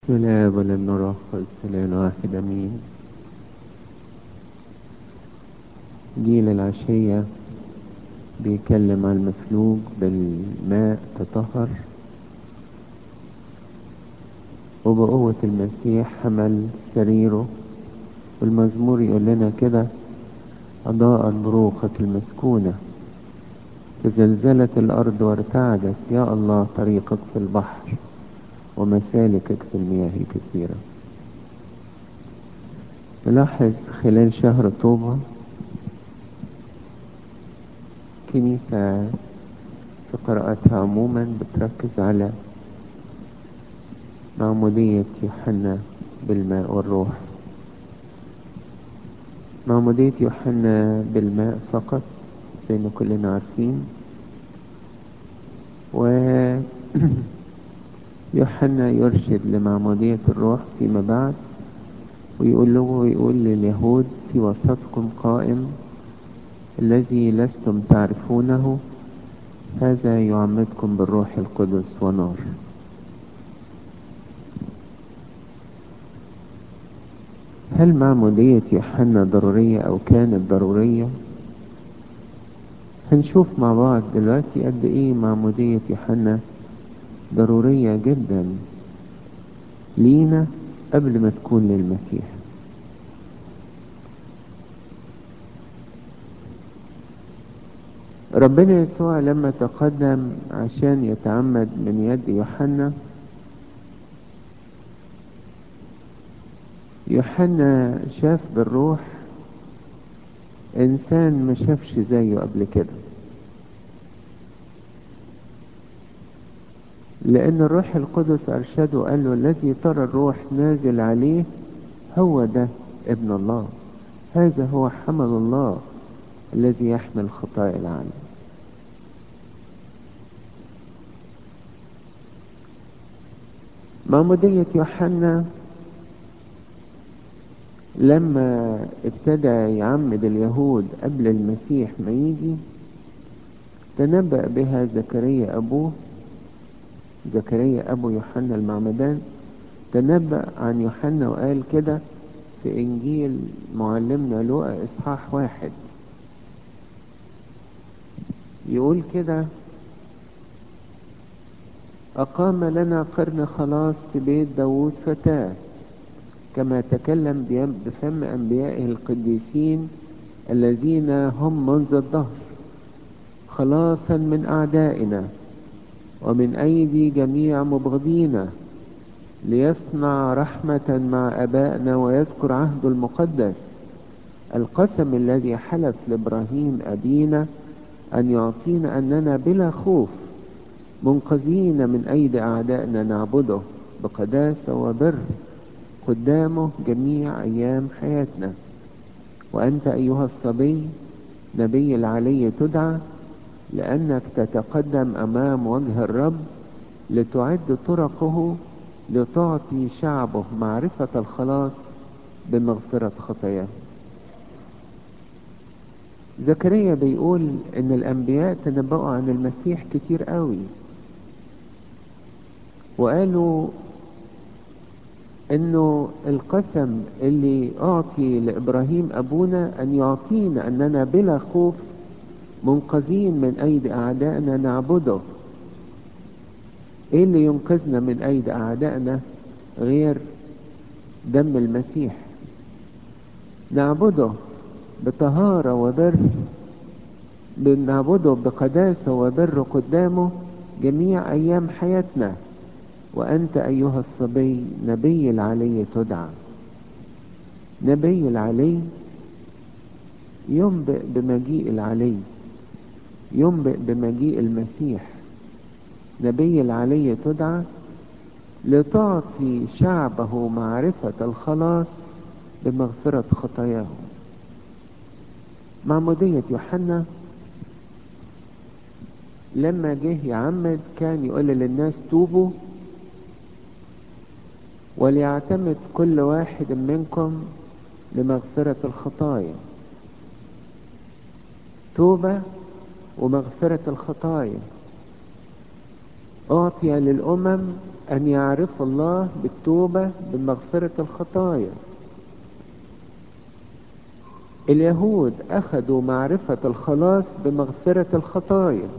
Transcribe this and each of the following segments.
الآب والابن والروح القدس الإله واحد أمين جيل العشية بيكلم عن المفلوج بالماء تطهر وبقوة المسيح حمل سريره والمزمور يقول لنا كده أضاء بروقك المسكونة تزلزلت الأرض وارتعدت يا الله طريقك في البحر ومسالكك في المياه كثيرة نلاحظ خلال شهر طوبة كنيسة في قراءتها عموما بتركز على معمودية يوحنا بالماء والروح معمودية يوحنا بالماء فقط زي ما كلنا عارفين و يوحنا يرشد لمعمودية الروح فيما بعد ويقول له ويقول لليهود في وسطكم قائم الذي لستم تعرفونه هذا يعمدكم بالروح القدس ونار هل معمودية يوحنا ضرورية أو كانت ضرورية؟ هنشوف مع بعض دلوقتي قد إيه معمودية يوحنا ضرورية جدا لينا قبل ما تكون للمسيح ربنا يسوع لما تقدم عشان يتعمد من يد يوحنا يوحنا شاف بالروح انسان ما شافش زيه قبل كده لان الروح القدس ارشده قال له الذي ترى الروح نازل عليه هو ده ابن الله هذا هو حمل الله الذي يحمل خطايا العالم معمودية يوحنا لما ابتدى يعمد اليهود قبل المسيح ما يجي تنبأ بها زكريا أبوه زكريا أبو يوحنا المعمدان تنبأ عن يوحنا وقال كده في إنجيل معلمنا لوقا إصحاح واحد يقول كده أقام لنا قرن خلاص في بيت داود فتاه كما تكلم بفم أنبيائه القديسين الذين هم منذ الدهر خلاصا من أعدائنا ومن أيدي جميع مبغضينا ليصنع رحمة مع أبائنا ويذكر عهده المقدس القسم الذي حلف لإبراهيم أبينا أن يعطينا أننا بلا خوف منقذين من أيدي أعدائنا نعبده بقداسة وبر قدامه جميع أيام حياتنا وأنت أيها الصبي نبي العلي تدعى لأنك تتقدم أمام وجه الرب لتعد طرقه لتعطي شعبه معرفة الخلاص بمغفرة خطاياه زكريا بيقول ان الانبياء تنبأوا عن المسيح كتير قوي وقالوا انه القسم اللي اعطي لابراهيم ابونا ان يعطينا اننا بلا خوف منقذين من ايدي اعدائنا نعبده ايه اللي ينقذنا من ايدي اعدائنا غير دم المسيح نعبده بطهارة وبر بنعبده بقداسة وبر قدامه جميع أيام حياتنا وأنت أيها الصبي نبي العلي تدعى نبي العلي ينبئ بمجيء العلي ينبئ بمجيء المسيح نبي العلي تدعى لتعطي شعبه معرفة الخلاص بمغفرة خطاياهم معمودية يوحنا لما جه يعمد كان يقول للناس توبوا وليعتمد كل واحد منكم لمغفرة الخطايا توبة ومغفرة الخطايا أعطي للأمم أن يعرفوا الله بالتوبة بمغفرة الخطايا اليهود أخذوا معرفة الخلاص بمغفرة الخطايا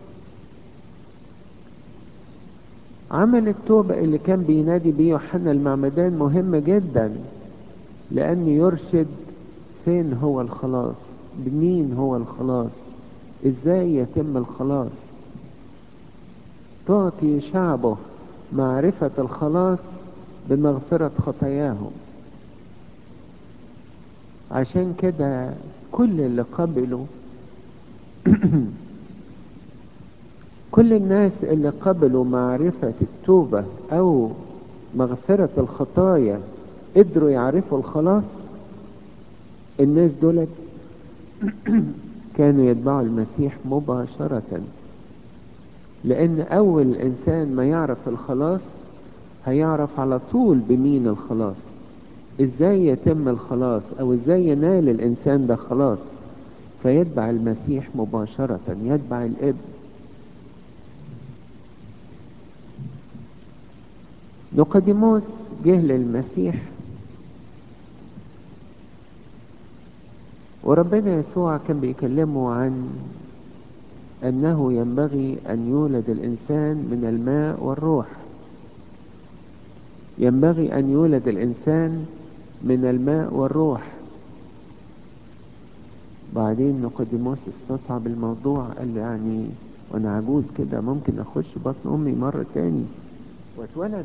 عمل التوبة اللي كان بينادي بيه يوحنا المعمدان مهم جدا لأنه يرشد فين هو الخلاص بمين هو الخلاص ازاي يتم الخلاص تعطي شعبه معرفة الخلاص بمغفرة خطاياهم عشان كده كل اللي قبلوا كل الناس اللي قبلوا معرفة التوبة أو مغفرة الخطايا قدروا يعرفوا الخلاص الناس دولت كانوا يتبعوا المسيح مباشرة لأن أول إنسان ما يعرف الخلاص هيعرف على طول بمين الخلاص إزاي يتم الخلاص أو إزاي ينال الإنسان ده خلاص فيتبع المسيح مباشرة يتبع الابن نقديموس جه للمسيح وربنا يسوع كان بيكلمه عن أنه ينبغي أن يولد الإنسان من الماء والروح ينبغي أن يولد الإنسان من الماء والروح بعدين نقديموس استصعب الموضوع قال له يعني وانا عجوز كده ممكن اخش بطن امي مرة تاني واتولد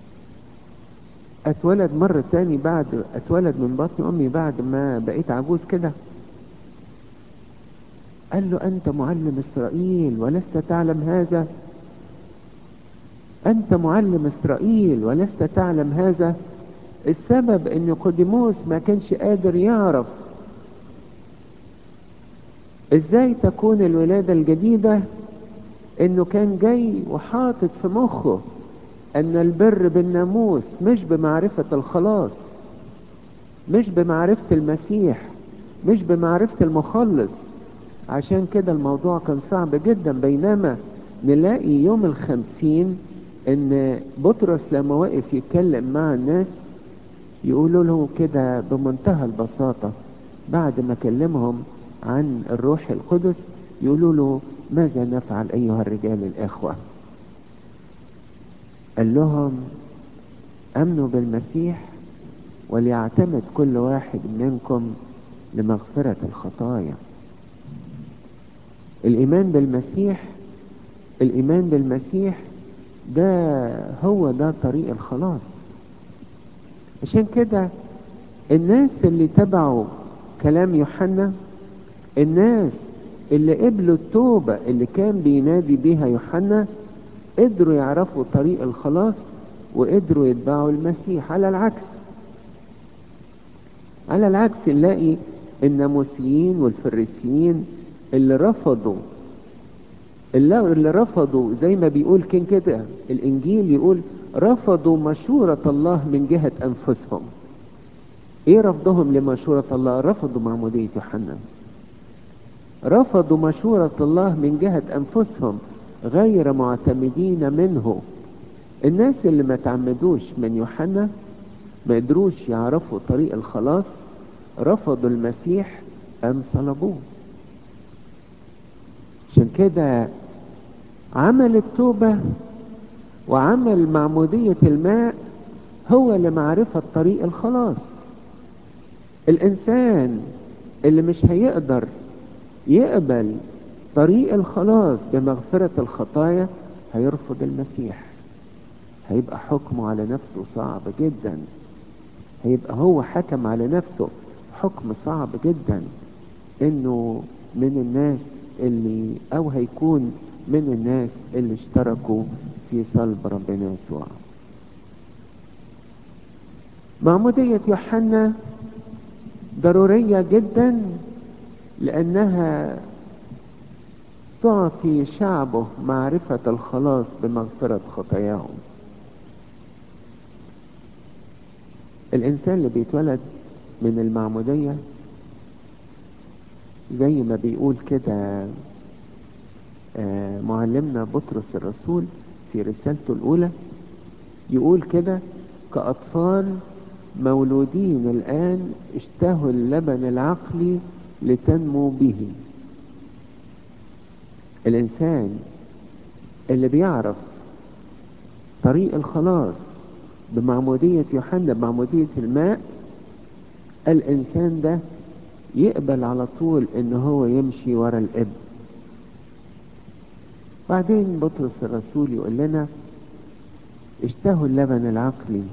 اتولد مرة تاني بعد اتولد من بطن امي بعد ما بقيت عجوز كده قال له انت معلم اسرائيل ولست تعلم هذا انت معلم اسرائيل ولست تعلم هذا السبب ان نيقوديموس ما كانش قادر يعرف ازاي تكون الولادة الجديدة انه كان جاي وحاطط في مخه ان البر بالناموس مش بمعرفة الخلاص مش بمعرفة المسيح مش بمعرفة المخلص عشان كده الموضوع كان صعب جدا بينما نلاقي يوم الخمسين ان بطرس لما وقف يتكلم مع الناس يقولوا له كده بمنتهى البساطة بعد ما كلمهم عن الروح القدس يقولوا له ماذا نفعل أيها الرجال الإخوة قال لهم أمنوا بالمسيح وليعتمد كل واحد منكم لمغفرة الخطايا الإيمان بالمسيح الإيمان بالمسيح ده هو ده طريق الخلاص عشان كده الناس اللي تبعوا كلام يوحنا الناس اللي قبلوا التوبة اللي كان بينادي بيها يوحنا قدروا يعرفوا طريق الخلاص وقدروا يتبعوا المسيح على العكس على العكس نلاقي الناموسيين والفريسيين اللي رفضوا اللي, اللي رفضوا زي ما بيقول كان كده الانجيل يقول رفضوا مشورة الله من جهة انفسهم ايه رفضهم لمشورة الله رفضوا معمودية يوحنا رفضوا مشورة الله من جهة انفسهم غير معتمدين منه الناس اللي ما تعمدوش من يوحنا ما قدروش يعرفوا طريق الخلاص رفضوا المسيح ام صلبوه عشان كده عمل التوبة وعمل معمودية الماء هو لمعرفة طريق الخلاص الإنسان اللي مش هيقدر يقبل طريق الخلاص بمغفرة الخطايا هيرفض المسيح هيبقى حكمه على نفسه صعب جدا هيبقى هو حكم على نفسه حكم صعب جدا انه من الناس اللي او هيكون من الناس اللي اشتركوا في صلب ربنا يسوع معمودية يوحنا ضرورية جدا لأنها تعطي شعبه معرفة الخلاص بمغفرة خطاياهم الإنسان اللي بيتولد من المعمودية زي ما بيقول كده معلمنا بطرس الرسول في رسالته الأولى يقول كده كأطفال مولودين الآن اشتهوا اللبن العقلي لتنمو به الإنسان اللي بيعرف طريق الخلاص بمعمودية يوحنا بمعمودية الماء الإنسان ده يقبل على طول إن هو يمشي ورا الإب بعدين بطرس الرسول يقول لنا اشتهوا اللبن العقلي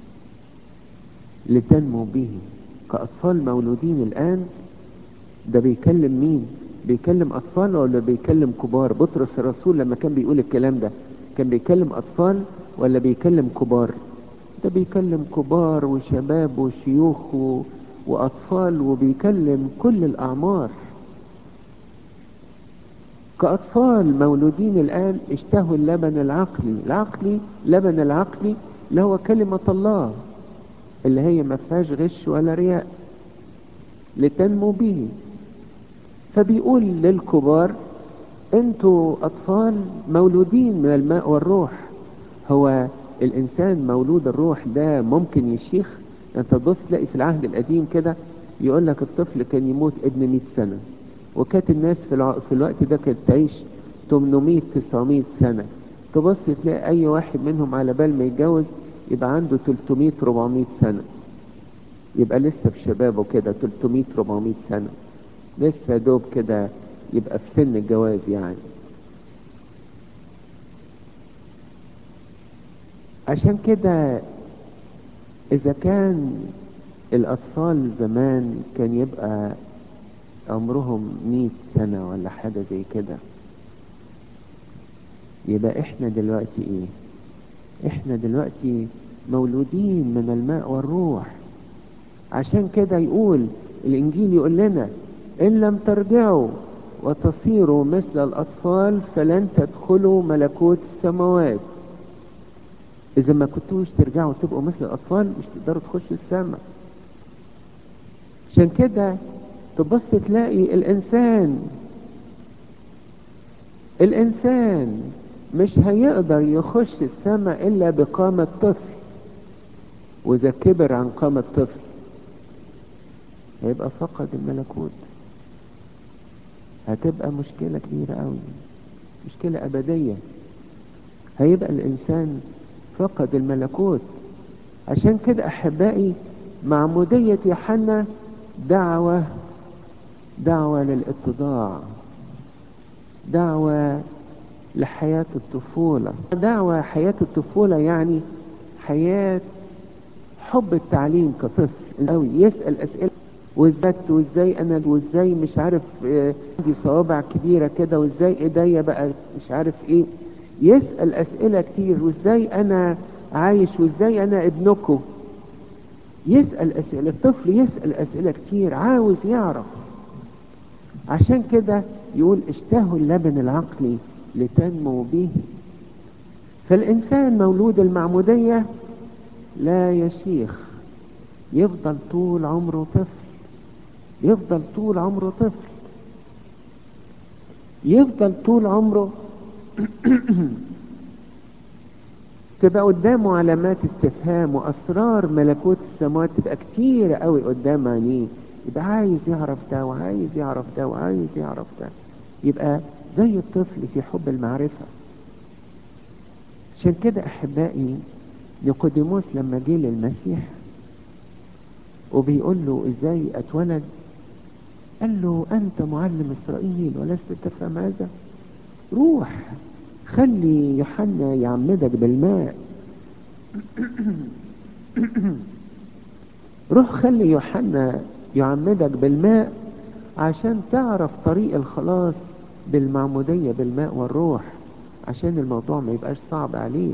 لتنمو به كأطفال مولودين الآن ده بيكلم مين بيكلم أطفال ولا بيكلم كبار بطرس الرسول لما كان بيقول الكلام ده كان بيكلم أطفال ولا بيكلم كبار ده بيكلم كبار وشباب وشيوخ و... وأطفال وبيكلم كل الأعمار كأطفال مولودين الآن اشتهوا اللبن العقلي العقلي لبن العقلي اللي هو كلمة الله اللي هي ما فيهاش غش ولا رياء لتنمو به فبيقول للكبار انتوا اطفال مولودين من الماء والروح هو الانسان مولود الروح ده ممكن يشيخ انت تبص تلاقي في العهد القديم كده يقول لك الطفل كان يموت ابن 100 سنة وكانت الناس في, الع... في الوقت ده كانت تعيش 800 900 سنة تبص تلاقي اي واحد منهم على بال ما يتجوز يبقى عنده 300 400 سنة يبقى لسه في شبابه كده 300 400 سنة لسه دوب كده يبقى في سن الجواز يعني عشان كده اذا كان الاطفال زمان كان يبقى عمرهم مئة سنة ولا حاجة زي كده يبقى احنا دلوقتي ايه احنا دلوقتي مولودين من الماء والروح عشان كده يقول الانجيل يقول لنا ان لم ترجعوا وتصيروا مثل الاطفال فلن تدخلوا ملكوت السماوات اذا ما كنتوش ترجعوا تبقوا مثل الاطفال مش تقدروا تخشوا السماء عشان كده تبص تلاقي الانسان الانسان مش هيقدر يخش السماء الا بقامة طفل واذا كبر عن قامة طفل هيبقى فقد الملكوت هتبقى مشكلة كبيرة قوي مشكلة ابدية هيبقى الانسان فقد الملكوت عشان كده احبائي معمودية يوحنا دعوة دعوة للاتضاع دعوة لحياة الطفولة دعوة حياة الطفولة يعني حياة حب التعليم كطفل قوي يسأل أسئلة وازاي وازاي انا وازاي مش عارف عندي صوابع كبيرة كده وازاي ايديا بقى مش عارف ايه يسأل اسئلة كتير وازاي انا عايش وازاي انا ابنكم يسأل اسئلة الطفل يسأل اسئلة كتير عاوز يعرف عشان كده يقول اشتهوا اللبن العقلي لتنمو به فالإنسان مولود المعمودية لا يشيخ يفضل طول عمره طفل يفضل طول عمره طفل يفضل طول عمره تبقى قدامه علامات استفهام واسرار ملكوت السماوات تبقى كتير قوي قدام عينيه يبقى عايز يعرف ده وعايز يعرف ده وعايز يعرف ده يبقى زي الطفل في حب المعرفة عشان كده احبائي نيقوديموس لما جه للمسيح وبيقول له ازاي اتولد قال له انت معلم اسرائيل ولست تفهم هذا روح خلي يوحنا يعمدك بالماء روح خلي يوحنا يعمدك بالماء عشان تعرف طريق الخلاص بالمعمودية بالماء والروح عشان الموضوع ما يبقاش صعب عليك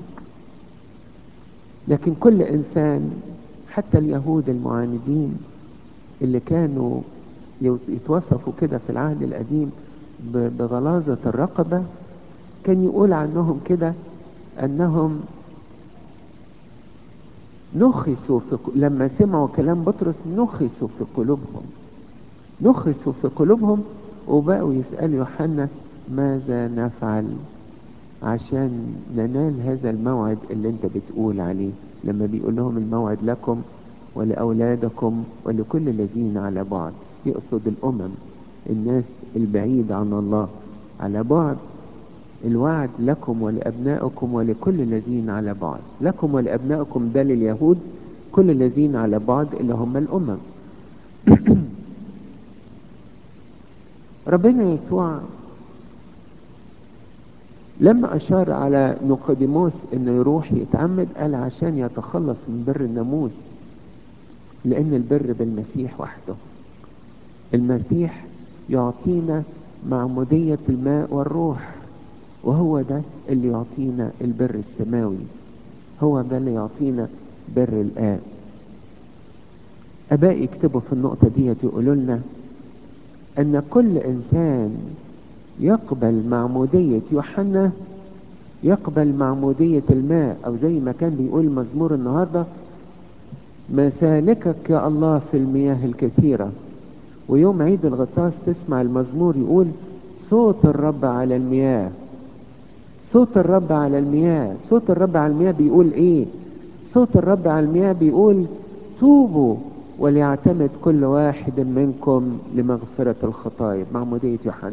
لكن كل انسان حتى اليهود المعاندين اللي كانوا يتوصفوا كده في العهد القديم بغلاظة الرقبة كان يقول عنهم كده انهم نخسوا في لما سمعوا كلام بطرس نخسوا في قلوبهم نخسوا في قلوبهم وبقوا يسألوا يوحنا ماذا نفعل عشان ننال هذا الموعد اللي انت بتقول عليه لما بيقول لهم الموعد لكم ولأولادكم ولكل الذين على بعد يقصد الأمم الناس البعيدة عن الله على بعد الوعد لكم ولأبنائكم ولكل الذين على بعد لكم ولأبنائكم ده لليهود كل الذين على بعد اللي هم الأمم ربنا يسوع لما أشار على نيقوديموس إنه يروح يتعمد قال عشان يتخلص من بر الناموس لأن البر بالمسيح وحده المسيح يعطينا معمودية الماء والروح وهو ده اللي يعطينا البر السماوي هو ده اللي يعطينا بر الآب أباء يكتبوا في النقطة دي يقولوا لنا أن كل إنسان يقبل معمودية يوحنا يقبل معمودية الماء أو زي ما كان بيقول مزمور النهاردة مسالكك يا الله في المياه الكثيرة ويوم عيد الغطاس تسمع المزمور يقول صوت الرب على المياه صوت الرب على المياه صوت الرب على المياه بيقول ايه صوت الرب على المياه بيقول توبوا وليعتمد كل واحد منكم لمغفرة الخطايا معمودية يوحنا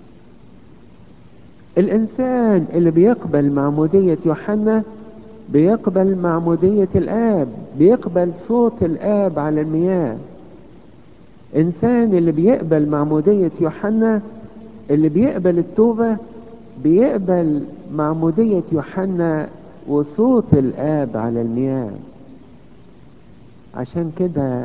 الإنسان اللي بيقبل معمودية يوحنا بيقبل معمودية الآب بيقبل صوت الآب على المياه إنسان اللي بيقبل معمودية يوحنا اللي بيقبل التوبة بيقبل معمودية يوحنا وصوت الآب على المياه عشان كده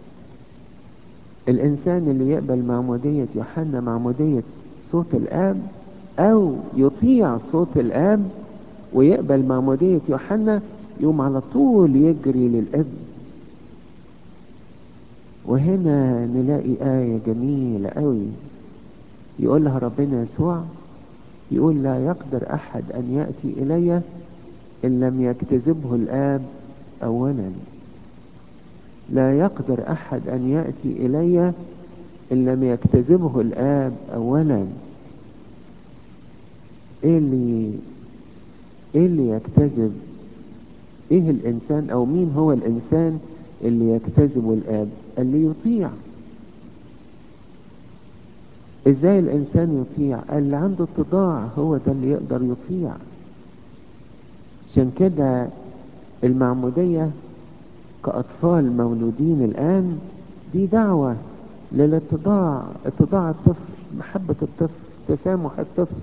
الإنسان اللي يقبل معمودية يوحنا معمودية صوت الآب أو يطيع صوت الآب ويقبل معمودية يوحنا يوم على طول يجري للابن وهنا نلاقي آية جميلة قوي يقولها ربنا يسوع يقول لا يقدر أحد أن يأتي إلي إن لم يكتذبه الآب أولا لا يقدر أحد أن يأتي إلي إن لم يكتذبه الآب أولا إيه اللي إيه اللي يكتذب إيه الإنسان أو مين هو الإنسان اللي يكتذب الآب اللي يطيع ازاي الانسان يطيع اللي عنده اتضاع هو ده اللي يقدر يطيع عشان كده المعمودية كأطفال مولودين الآن دي دعوة للاتضاع اتضاع الطفل محبة الطفل تسامح الطفل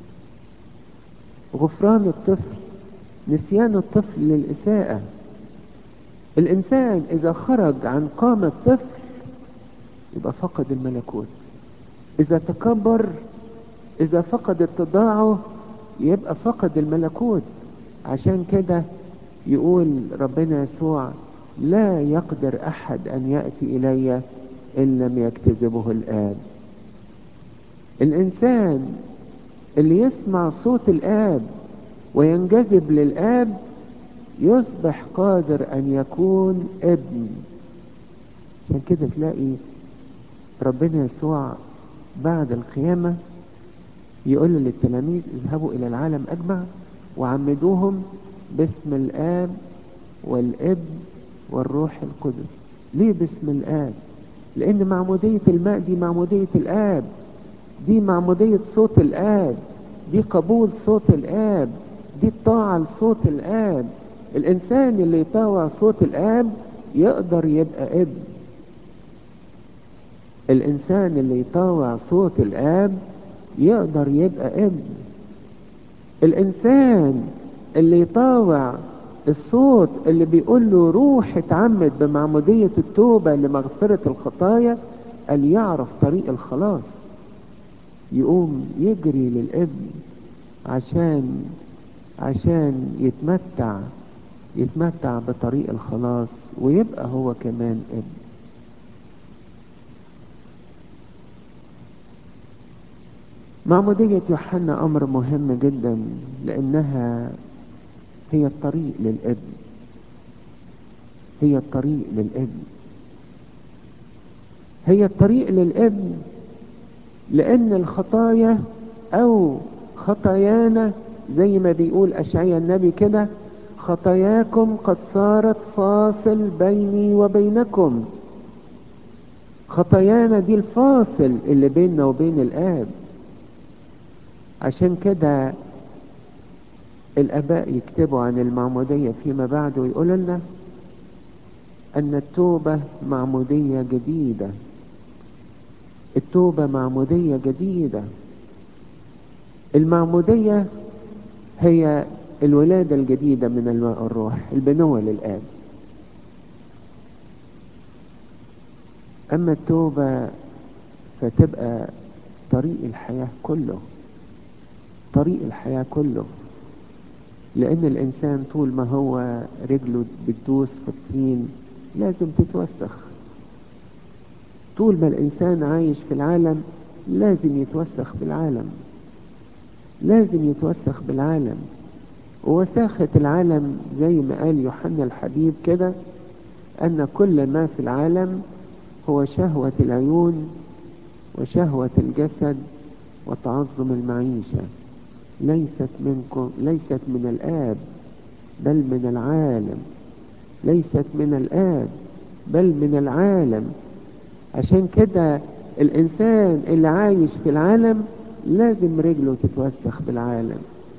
غفران الطفل نسيان الطفل للإساءة الإنسان إذا خرج عن قامة طفل يبقى فقد الملكوت إذا تكبر إذا فقد اتضاعه يبقى فقد الملكوت عشان كده يقول ربنا يسوع لا يقدر أحد أن يأتي إلي إن لم يكتذبه الآب الإنسان اللي يسمع صوت الآب وينجذب للآب يصبح قادر أن يكون ابن عشان كده تلاقي ربنا يسوع بعد القيامة يقول للتلاميذ اذهبوا إلى العالم أجمع وعمدوهم باسم الآب والابن والروح القدس ليه باسم الآب لأن معمودية الماء دي معمودية الآب دي معمودية صوت الآب دي قبول صوت الآب دي الطاعة لصوت الآب الإنسان اللي يطاوع صوت الآب يقدر يبقى ابن الإنسان اللي يطاوع صوت الآب يقدر يبقى ابن الإنسان اللي يطاوع الصوت اللي بيقول له روح اتعمد بمعمودية التوبة لمغفرة الخطايا قال يعرف طريق الخلاص يقوم يجري للابن عشان عشان يتمتع يتمتع بطريق الخلاص ويبقى هو كمان ابن معمودية يوحنا أمر مهم جدا لأنها هي الطريق للابن هي الطريق للابن هي الطريق للابن لأن الخطايا أو خطايانا زي ما بيقول أشعيا النبي كده خطاياكم قد صارت فاصل بيني وبينكم خطايانا دي الفاصل اللي بيننا وبين الآب عشان كده الآباء يكتبوا عن المعمودية فيما بعد ويقولوا لنا أن التوبة معمودية جديدة التوبة معمودية جديدة المعمودية هي الولادة الجديدة من الماء الروح البنوة للآب أما التوبة فتبقى طريق الحياة كله طريق الحياة كله لأن الإنسان طول ما هو رجله بتدوس في الطين لازم تتوسخ طول ما الإنسان عايش في العالم لازم يتوسخ بالعالم لازم يتوسخ بالعالم ووساخة العالم زي ما قال يوحنا الحبيب كده أن كل ما في العالم هو شهوة العيون وشهوة الجسد وتعظم المعيشة ليست منكم ليست من الآب بل من العالم ليست من الآب بل من العالم عشان كده الإنسان اللي عايش في العالم لازم رجله تتوسخ بالعالم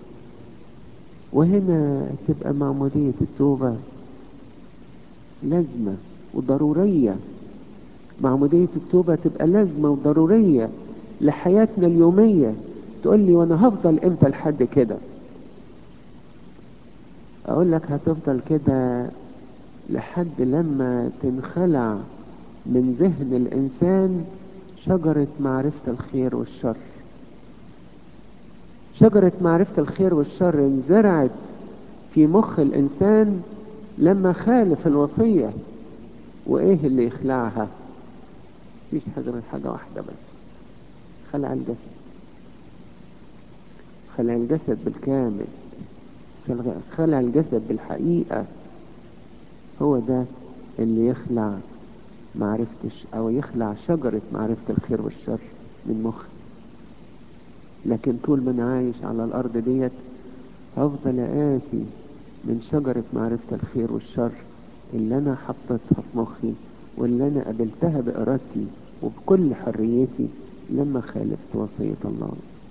وهنا تبقى معمودية التوبة لازمة وضرورية معمودية التوبة تبقى لازمة وضرورية لحياتنا اليومية تقول لي وانا هفضل امتى لحد كده اقول لك هتفضل كده لحد لما تنخلع من ذهن الانسان شجرة معرفة الخير والشر شجرة معرفة الخير والشر انزرعت في مخ الانسان لما خالف الوصية وايه اللي يخلعها مفيش حاجة غير حاجة واحدة بس خلع الجسد خلع الجسد بالكامل خلع الجسد بالحقيقة هو ده اللي يخلع معرفتش او يخلع شجرة معرفة الخير والشر من مخي لكن طول ما انا عايش على الارض ديت هفضل اقاسي من شجرة معرفة الخير والشر اللي انا حطيتها في مخي واللي انا قبلتها بارادتي وبكل حريتي لما خالفت وصية الله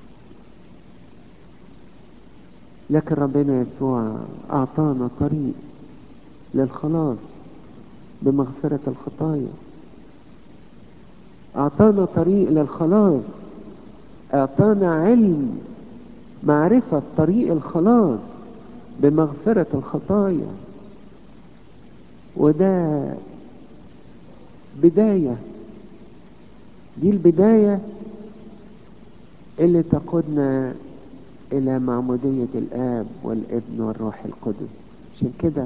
لكن ربنا يسوع اعطانا طريق للخلاص بمغفرة الخطايا اعطانا طريق للخلاص اعطانا علم معرفة طريق الخلاص بمغفرة الخطايا وده بداية دي البداية اللي تقودنا إلى معمودية الآب والابن والروح القدس عشان كده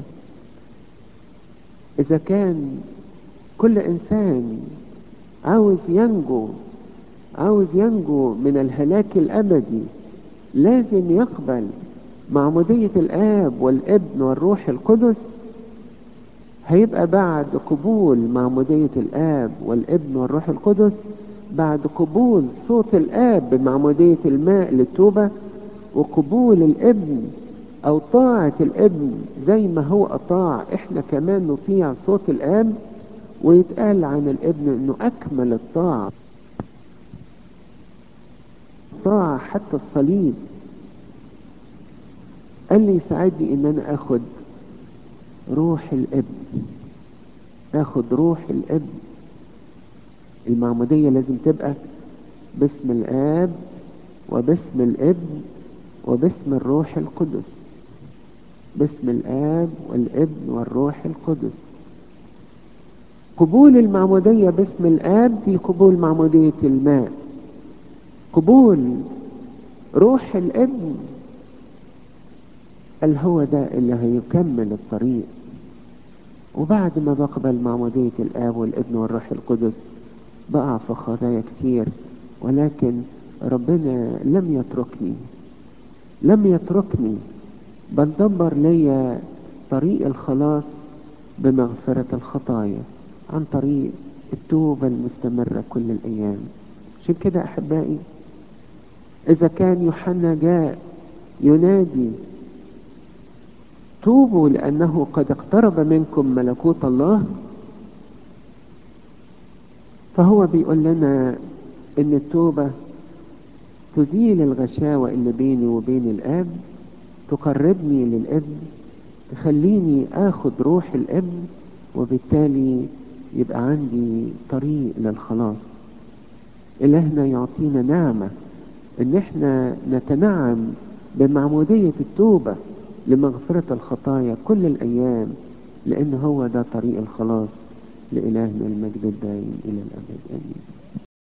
إذا كان كل إنسان عاوز ينجو عاوز ينجو من الهلاك الأبدي لازم يقبل معمودية الآب والابن والروح القدس هيبقى بعد قبول معمودية الآب والابن والروح القدس بعد قبول صوت الآب بمعمودية الماء للتوبة وقبول الابن أو طاعة الابن زي ما هو أطاع إحنا كمان نطيع صوت الآب ويتقال عن الابن إنه أكمل الطاعة طاعة حتى الصليب قال لي يساعدني إن أنا آخد روح الابن اخد روح الابن المعمودية لازم تبقى باسم الاب وباسم الابن وباسم الروح القدس باسم الاب والابن والروح القدس قبول المعمودية باسم الاب دي قبول معمودية الماء قبول روح الابن قال هو ده اللي هيكمل الطريق وبعد ما بقبل معمودية الآب والابن والروح القدس بقع في خطايا كتير ولكن ربنا لم يتركني لم يتركني بل دبر لي طريق الخلاص بمغفرة الخطايا عن طريق التوبة المستمرة كل الأيام عشان كده أحبائي إذا كان يوحنا جاء ينادي توبوا لأنه قد اقترب منكم ملكوت الله فهو بيقول لنا ان التوبة تزيل الغشاوة اللي بيني وبين الاب تقربني للابن تخليني اخد روح الابن وبالتالي يبقى عندي طريق للخلاص الهنا يعطينا نعمة ان احنا نتنعم بمعمودية التوبة لمغفرة الخطايا كل الايام لان هو ده طريق الخلاص لإلهنا المجد الدائم إلى الأبد آمين